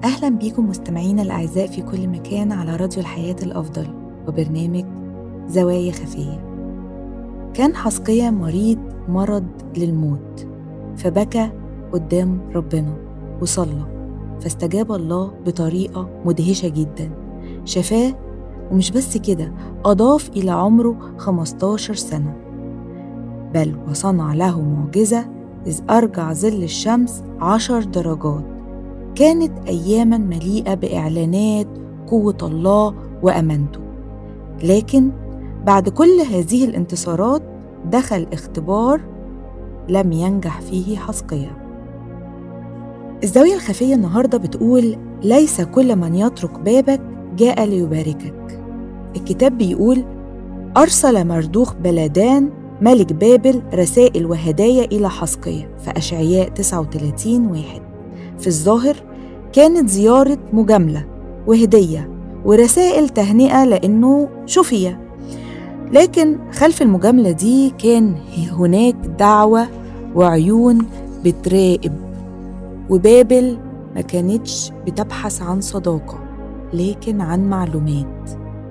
أهلا بيكم مستمعينا الأعزاء في كل مكان على راديو الحياة الأفضل وبرنامج زوايا خفية كان حسقية مريض مرض للموت فبكى قدام ربنا وصلى فاستجاب الله بطريقة مدهشة جدا شفاه ومش بس كده أضاف إلى عمره 15 سنة بل وصنع له معجزة إذ أرجع ظل الشمس عشر درجات كانت أياما مليئة بإعلانات قوة الله وأمانته لكن بعد كل هذه الانتصارات دخل اختبار لم ينجح فيه حسقية الزاوية الخفية النهاردة بتقول ليس كل من يترك بابك جاء ليباركك الكتاب بيقول أرسل مردوخ بلدان ملك بابل رسائل وهدايا إلى حسقية في أشعياء 39 واحد في الظاهر كانت زيارة مجاملة وهدية ورسائل تهنئة لأنه شفي لكن خلف المجاملة دي كان هناك دعوة وعيون بتراقب وبابل ما كانتش بتبحث عن صداقة لكن عن معلومات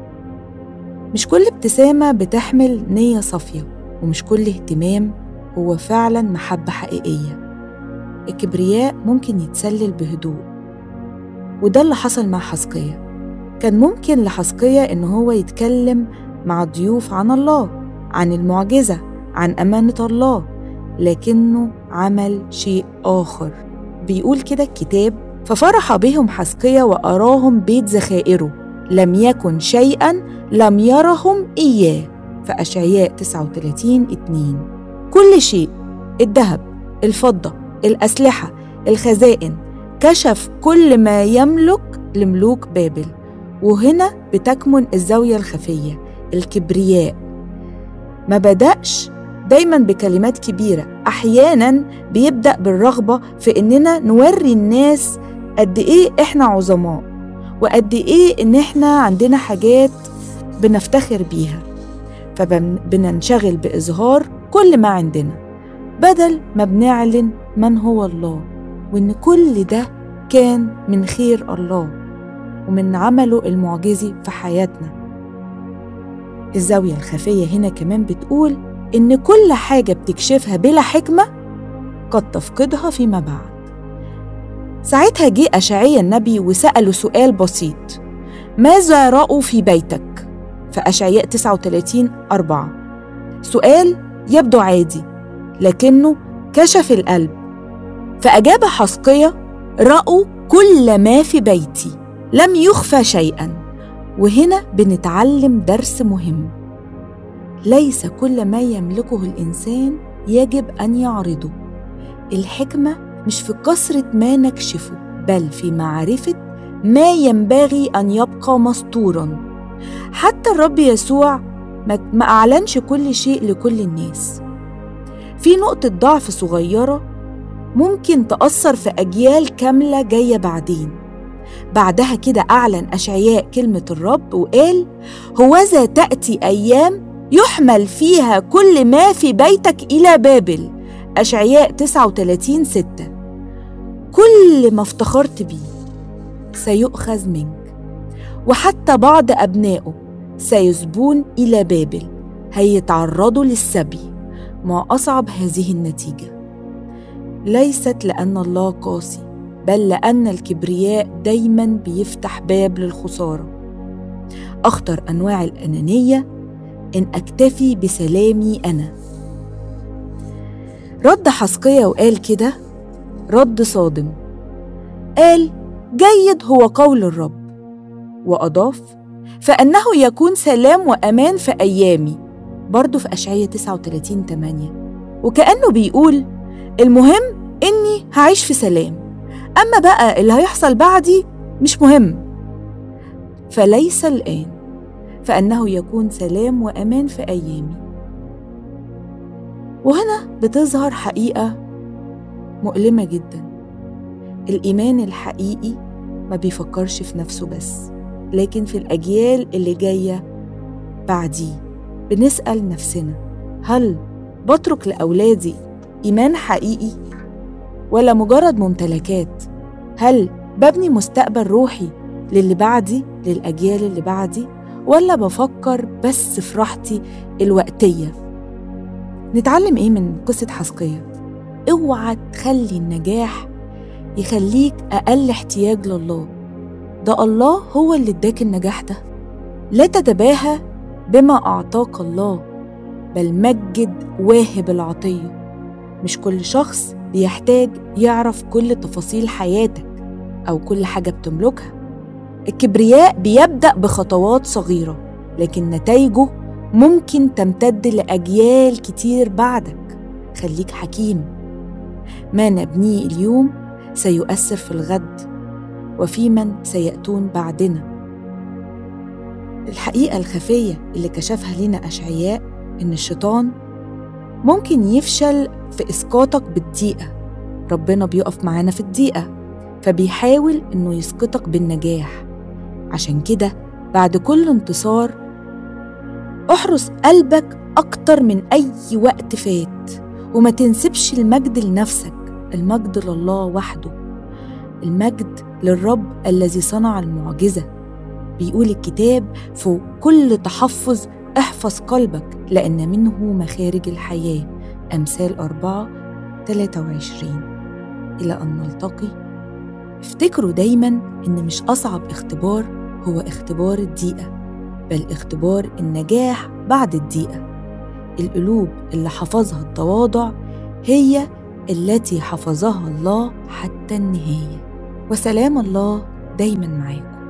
مش كل ابتسامة بتحمل نية صافية ومش كل اهتمام هو فعلا محبة حقيقية الكبرياء ممكن يتسلل بهدوء وده اللي حصل مع حسقية كان ممكن لحسقية إن هو يتكلم مع الضيوف عن الله عن المعجزة عن أمانة الله لكنه عمل شيء آخر بيقول كده الكتاب ففرح بهم حسقية وأراهم بيت ذخائره لم يكن شيئا لم يرهم إياه في أشعياء 39 2 كل شيء الذهب الفضة الأسلحة الخزائن كشف كل ما يملك لملوك بابل وهنا بتكمن الزاوية الخفية الكبرياء ما بدأش دايما بكلمات كبيرة أحيانا بيبدأ بالرغبة في إننا نوري الناس قد إيه إحنا عظماء وقد إيه إن إحنا عندنا حاجات بنفتخر بيها فبننشغل بإظهار كل ما عندنا بدل ما بنعلن من هو الله وإن كل ده كان من خير الله ومن عمله المعجزي في حياتنا الزاوية الخفية هنا كمان بتقول إن كل حاجة بتكشفها بلا حكمة قد تفقدها فيما بعد ساعتها جه أشعيا النبي وسأله سؤال بسيط ماذا رأوا في بيتك؟ في أشعياء 39 أربعة سؤال يبدو عادي لكنه كشف القلب فأجاب حسقية رأوا كل ما في بيتي لم يخفى شيئا وهنا بنتعلم درس مهم ليس كل ما يملكه الإنسان يجب أن يعرضه الحكمة مش في كثرة ما نكشفه بل في معرفة ما ينبغي أن يبقى مستورا حتى الرب يسوع ما أعلنش كل شيء لكل الناس في نقطة ضعف صغيرة ممكن تأثر في أجيال كاملة جاية بعدين بعدها كده أعلن أشعياء كلمة الرب وقال هوذا تأتي أيام يحمل فيها كل ما في بيتك إلى بابل أشعياء 39 6 كل ما افتخرت بيه سيؤخذ منك وحتى بعض أبنائه سيسبون إلى بابل هيتعرضوا للسبي ما أصعب هذه النتيجة ليست لأن الله قاسي بل لأن الكبرياء دايما بيفتح باب للخسارة أخطر أنواع الأنانية إن أكتفي بسلامي أنا رد حسقية وقال كده رد صادم قال جيد هو قول الرب وأضاف فأنه يكون سلام وأمان في أيامي برضه في أشعية 39 8 وكأنه بيقول المهم إني هعيش في سلام أما بقى اللي هيحصل بعدي مش مهم فليس الآن فأنه يكون سلام وأمان في أيامي وهنا بتظهر حقيقة مؤلمة جدا الإيمان الحقيقي ما بيفكرش في نفسه بس لكن في الأجيال اللي جاية بعديه بنسأل نفسنا هل بترك لأولادي إيمان حقيقي ولا مجرد ممتلكات؟ هل ببني مستقبل روحي للي بعدي للأجيال اللي بعدي ولا بفكر بس في راحتي الوقتية نتعلم إيه من قصة حسقية؟ اوعى تخلي النجاح يخليك أقل احتياج لله ده الله هو اللي اداك النجاح ده لا تتباهى بما أعطاك الله بل مجد واهب العطية مش كل شخص بيحتاج يعرف كل تفاصيل حياتك أو كل حاجة بتملكها الكبرياء بيبدأ بخطوات صغيرة لكن نتائجه ممكن تمتد لأجيال كتير بعدك خليك حكيم ما نبنيه اليوم سيؤثر في الغد وفي من سيأتون بعدنا الحقيقة الخفية اللي كشفها لنا أشعياء إن الشيطان ممكن يفشل في إسقاطك بالدقيقة ربنا بيقف معانا في الدقيقة فبيحاول إنه يسقطك بالنجاح عشان كده بعد كل انتصار احرس قلبك أكتر من أي وقت فات وما تنسبش المجد لنفسك المجد لله وحده المجد للرب الذي صنع المعجزة بيقول الكتاب فوق كل تحفظ احفظ قلبك لأن منه مخارج الحياة أمثال أربعة 23 إلى أن نلتقي افتكروا دايما إن مش أصعب اختبار هو اختبار الدقيقة بل اختبار النجاح بعد الدقيقة القلوب اللي حفظها التواضع هي التي حفظها الله حتى النهاية وسلام الله دايما معاكم